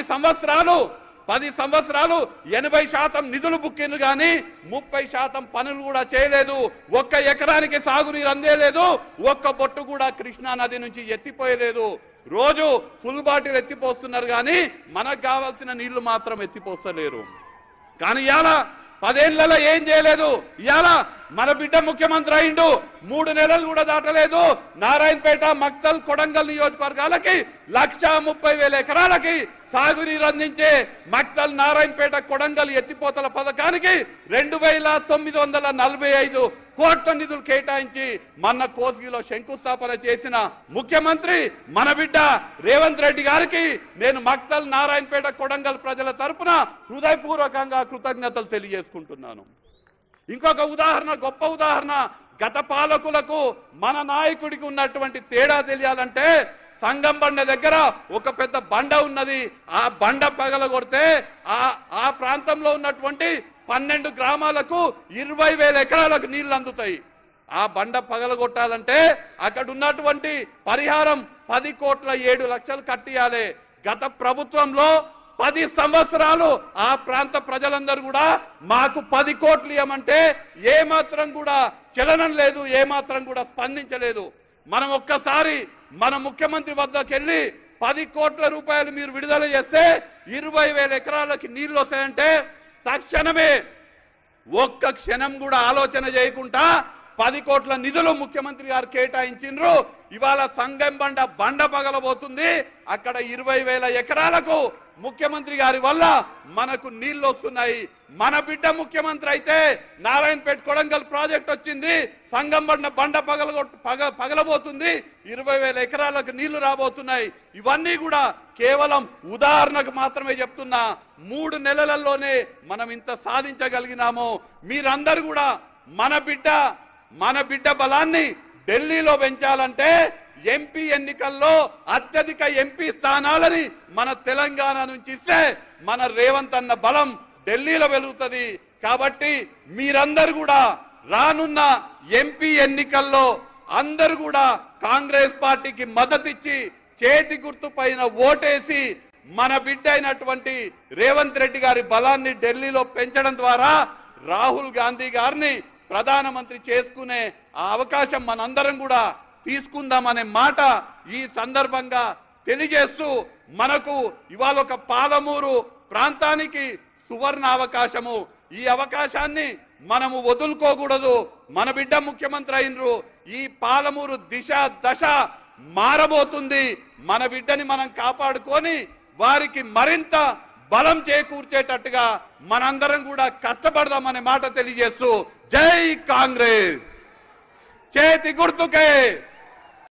సంవత్సరాలు పది సంవత్సరాలు ఎనభై శాతం నిధులు బుక్కిండ్రు కానీ ముప్పై శాతం పనులు కూడా చేయలేదు ఒక్క ఎకరానికి సాగునీరు అందేలేదు ఒక్క బొట్టు కూడా కృష్ణా నది నుంచి ఎత్తిపోయలేదు రోజు ఫుల్ బాటిల్ ఎత్తిపోస్తున్నారు కానీ మనకు కావాల్సిన నీళ్లు మాత్రం ఎత్తిపోస్తలేరు కానీ ఇవాళ పదేళ్లలో ఏం చేయలేదు ఇవాళ మన బిడ్డ ముఖ్యమంత్రి అయిండు మూడు నెలలు కూడా దాటలేదు నారాయణపేట మక్తల్ కొడంగల్ నియోజకవర్గాలకి లక్ష ముప్పై వేల ఎకరాలకి సాగునీరు అందించే మక్తల్ నారాయణపేట కొడంగల్ ఎత్తిపోతల పథకానికి రెండు వేల తొమ్మిది వందల నలభై ఐదు కోట్ల నిధులు కేటాయించి మన కోసిగిలో శంకుస్థాపన చేసిన ముఖ్యమంత్రి మన బిడ్డ రేవంత్ రెడ్డి గారికి నేను మక్తల్ నారాయణపేట కొడంగల్ ప్రజల తరపున హృదయపూర్వకంగా కృతజ్ఞతలు తెలియజేసుకుంటున్నాను ఇంకొక ఉదాహరణ గొప్ప ఉదాహరణ గత పాలకులకు మన నాయకుడికి ఉన్నటువంటి తేడా తెలియాలంటే సంగం బండ దగ్గర ఒక పెద్ద బండ ఉన్నది ఆ బండ పగల కొడితే ఆ ఆ ప్రాంతంలో ఉన్నటువంటి పన్నెండు గ్రామాలకు ఇరవై వేల ఎకరాలకు నీళ్లు అందుతాయి ఆ బండ పగలగొట్టాలంటే అక్కడ ఉన్నటువంటి పరిహారం పది కోట్ల ఏడు లక్షలు కట్టియాలి గత ప్రభుత్వంలో పది సంవత్సరాలు ఆ ప్రాంత ప్రజలందరూ కూడా మాకు పది కోట్లు ఇవ్వమంటే ఏ మాత్రం కూడా చలనం లేదు ఏ మాత్రం కూడా స్పందించలేదు మనం ఒక్కసారి మన ముఖ్యమంత్రి వద్దకు వెళ్ళి పది కోట్ల రూపాయలు మీరు విడుదల చేస్తే ఇరవై వేల ఎకరాలకి నీళ్లు వస్తాయంటే తక్షణమే ఒక్క క్షణం కూడా ఆలోచన చేయకుండా పది కోట్ల నిధులు ముఖ్యమంత్రి గారు కేటాయించిండ్రు ఇవాళ సంగం బండ బండ పగలబోతుంది అక్కడ ఇరవై వేల ఎకరాలకు ముఖ్యమంత్రి గారి వల్ల మనకు నీళ్లు వస్తున్నాయి మన బిడ్డ ముఖ్యమంత్రి అయితే నారాయణపేట కొడంగల్ ప్రాజెక్ట్ వచ్చింది సంగం బండ బండ పగల పగ పగలబోతుంది ఇరవై వేల ఎకరాలకు నీళ్లు రాబోతున్నాయి ఇవన్నీ కూడా కేవలం ఉదాహరణకు మాత్రమే చెప్తున్నా మూడు నెలలలోనే మనం ఇంత సాధించగలిగినాము మీరందరూ కూడా మన బిడ్డ మన బిడ్డ బలాన్ని ఢిల్లీలో పెంచాలంటే ఎంపీ ఎన్నికల్లో అత్యధిక ఎంపీ స్థానాలని మన తెలంగాణ నుంచి ఇస్తే మన రేవంత్ అన్న బలం ఢిల్లీలో వెలుగుతుంది కాబట్టి మీరందరూ కూడా రానున్న ఎంపీ ఎన్నికల్లో అందరూ కూడా కాంగ్రెస్ పార్టీకి మద్దతిచ్చి చేతి గుర్తు పైన ఓటేసి మన బిడ్డ అయినటువంటి రేవంత్ రెడ్డి గారి బలాన్ని ఢిల్లీలో పెంచడం ద్వారా రాహుల్ గాంధీ గారిని ప్రధానమంత్రి చేసుకునే ఆ అవకాశం మనందరం కూడా తీసుకుందామనే మాట ఈ సందర్భంగా తెలియజేస్తూ మనకు ఇవాళ ఒక పాలమూరు ప్రాంతానికి సువర్ణ అవకాశము ఈ అవకాశాన్ని మనము వదులుకోకూడదు మన బిడ్డ ముఖ్యమంత్రి అయినరు ఈ పాలమూరు దిశ దశ మారబోతుంది మన బిడ్డని మనం కాపాడుకొని వారికి మరింత బలం చేకూర్చేటట్టుగా మనందరం కూడా కష్టపడదామనే మాట తెలియజేస్తూ జై కాంగ్రెస్ చేతి గుర్తుకే